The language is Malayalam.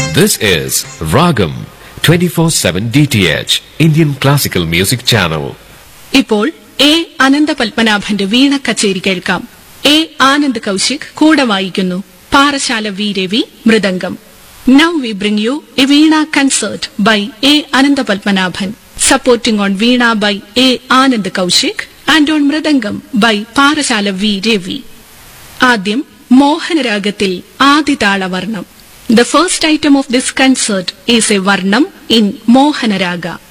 This is Ragam 24/7 DTH Indian Classical Music Channel. ഇപ്പോൾ എ അനന്ത പത്മനാഭന്റെ വീണ കച്ചേരി കേൾക്കാം എ ആനന്ദ് കൗശിക് കൂടെ വായിക്കുന്നു Parassala V Ravi mridangam now we bring you a veena concert by A Anantha Padmanabhan supporting on veena by A Anand Kaushik and on mridangam by Parassala V Ravi ആദ്യം മോഹനരാഗത്തിൽ ആദിതാളവർണം the first item of this concert is a varnam in മോഹനരാഗ